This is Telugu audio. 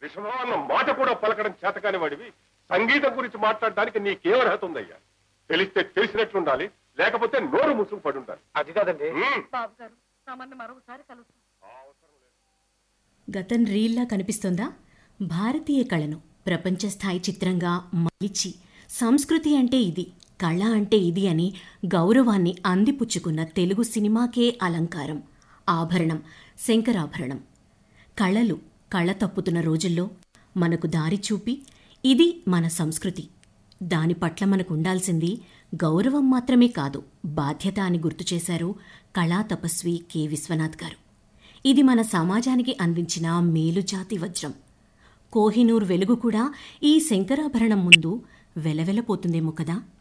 విషమా అన్న మాట కూడా పలకడం చేతకాని వాడివి సంగీతం గురించి మాట్లాడడానికి నీకేం అర్హత ఉందయ్యా తెలిస్తే తెలిసినట్లుండాలి లేకపోతే నోరు ముసుగు పడి ఉండాలి అది కాదండి ఉమ్. బాబు గారు తమన్ని మరొకసారి కలుస్తాం గతం రీల్లా కనిపిస్తోందా భారతీయ కళను ప్రపంచ స్థాయి చిత్రంగా మలిచి సంస్కృతి అంటే ఇది కళ అంటే ఇది అని గౌరవాన్ని అందిపుచ్చుకున్న తెలుగు సినిమాకే అలంకారం ఆభరణం శంకరాభరణం కళలు కళ తప్పుతున్న రోజుల్లో మనకు దారి చూపి ఇది మన సంస్కృతి దాని పట్ల మనకు ఉండాల్సింది గౌరవం మాత్రమే కాదు బాధ్యత అని గుర్తు చేశారు కళా తపస్వి కె విశ్వనాథ్ గారు ఇది మన సమాజానికి అందించిన మేలుజాతి వజ్రం కోహినూర్ వెలుగు కూడా ఈ శంకరాభరణం ముందు వెలవెలపోతుందేమో కదా